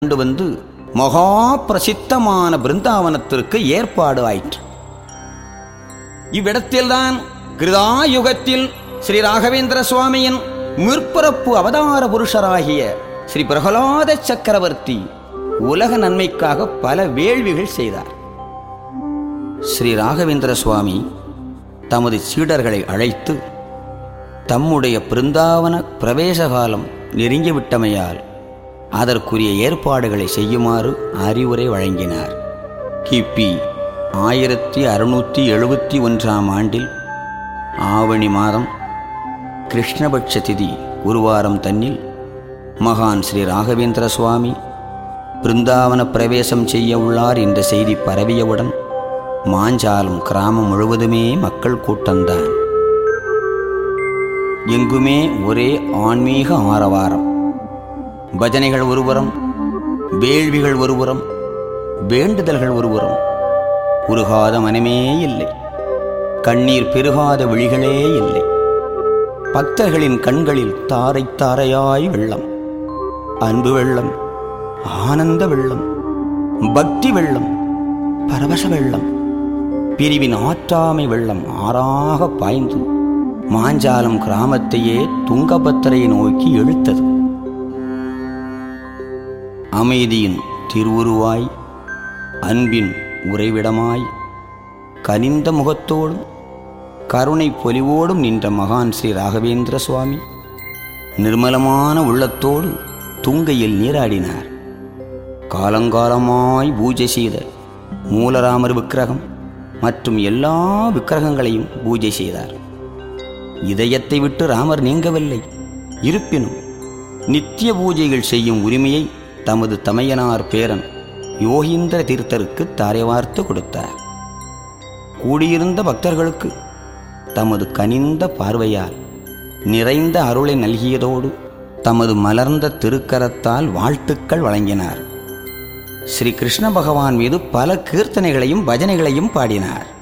கொண்டு வந்து மகா பிரசித்தமான பிருந்தாவனத்திற்கு ஏற்பாடு ஆயிற்று இவ்விடத்தில்தான் கிருதாயுகத்தில் ஸ்ரீ ராகவேந்திர சுவாமியின் முற்பிறப்பு அவதார புருஷராகிய ஸ்ரீ பிரகலாத சக்கரவர்த்தி உலக நன்மைக்காக பல வேள்விகள் செய்தார் ஸ்ரீ ராகவேந்திர சுவாமி தமது சீடர்களை அழைத்து தம்முடைய பிருந்தாவன பிரவேச காலம் நெருங்கிவிட்டமையால் அதற்குரிய ஏற்பாடுகளை செய்யுமாறு அறிவுரை வழங்கினார் கிபி ஆயிரத்தி அறுநூற்றி எழுபத்தி ஒன்றாம் ஆண்டில் ஆவணி மாதம் கிருஷ்ணபட்ச திதி குருவாரம் தன்னில் மகான் ஸ்ரீ ராகவேந்திர சுவாமி பிருந்தாவன பிரவேசம் செய்ய உள்ளார் என்ற செய்தி பரவியவுடன் மாஞ்சாலம் கிராமம் முழுவதுமே மக்கள் கூட்டம்தான் எங்குமே ஒரே ஆன்மீக ஆரவாரம் பஜனைகள் ஒருபுறம் வேள்விகள் ஒருபுறம் வேண்டுதல்கள் ஒருபுறம் உருகாத மனமே இல்லை கண்ணீர் பெருகாத விழிகளே இல்லை பக்தர்களின் கண்களில் தாரை தாரையாய் வெள்ளம் அன்பு வெள்ளம் ஆனந்த வெள்ளம் பக்தி வெள்ளம் பரவச வெள்ளம் பிரிவின் ஆற்றாமை வெள்ளம் ஆறாக பாய்ந்து மாஞ்சாலம் கிராமத்தையே துங்கபத்திரையை நோக்கி இழுத்தது அமைதியின் திருவுருவாய் அன்பின் உறைவிடமாய் கனிந்த முகத்தோடும் கருணை பொலிவோடும் நின்ற மகான் ஸ்ரீ ராகவேந்திர சுவாமி நிர்மலமான உள்ளத்தோடு துங்கையில் நீராடினார் காலங்காலமாய் பூஜை செய்த மூலராமர் விக்கிரகம் மற்றும் எல்லா விக்கிரகங்களையும் பூஜை செய்தார் இதயத்தை விட்டு ராமர் நீங்கவில்லை இருப்பினும் நித்திய பூஜைகள் செய்யும் உரிமையை தமது தமையனார் பேரன் யோகீந்திர தீர்த்தருக்கு தாரைவார்த்து கொடுத்தார் கூடியிருந்த பக்தர்களுக்கு தமது கனிந்த பார்வையால் நிறைந்த அருளை நல்கியதோடு தமது மலர்ந்த திருக்கரத்தால் வாழ்த்துக்கள் வழங்கினார் ஸ்ரீ கிருஷ்ண பகவான் மீது பல கீர்த்தனைகளையும் பஜனைகளையும் பாடினார்